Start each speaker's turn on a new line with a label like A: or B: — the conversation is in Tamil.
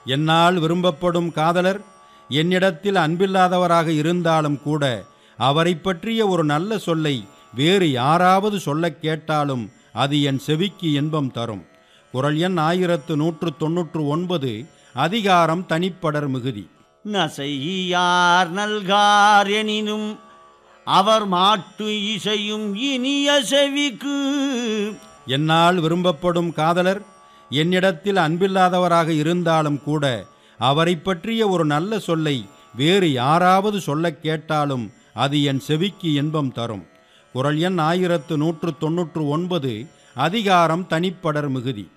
A: என்னால் விரும்பப்படும் காதலர் என்னிடத்தில் அன்பில்லாதவராக இருந்தாலும் கூட அவரைப் பற்றிய ஒரு நல்ல சொல்லை வேறு யாராவது சொல்லக் கேட்டாலும் அது என் செவிக்கு இன்பம் தரும் குரல் எண் ஆயிரத்து நூற்று தொன்னூற்று ஒன்பது அதிகாரம் தனிப்படர் மிகுதி
B: நசையார் நல்கார் எனினும் அவர் மாட்டு இசையும் இனிய செவிக்கு
A: என்னால் விரும்பப்படும் காதலர் என்னிடத்தில் அன்பில்லாதவராக இருந்தாலும் கூட அவரைப் பற்றிய ஒரு நல்ல சொல்லை வேறு யாராவது சொல்லக் கேட்டாலும் அது என் செவிக்கு இன்பம் தரும் குரல் எண் ஆயிரத்து நூற்று தொன்னூற்று ஒன்பது அதிகாரம் தனிப்படர் மிகுதி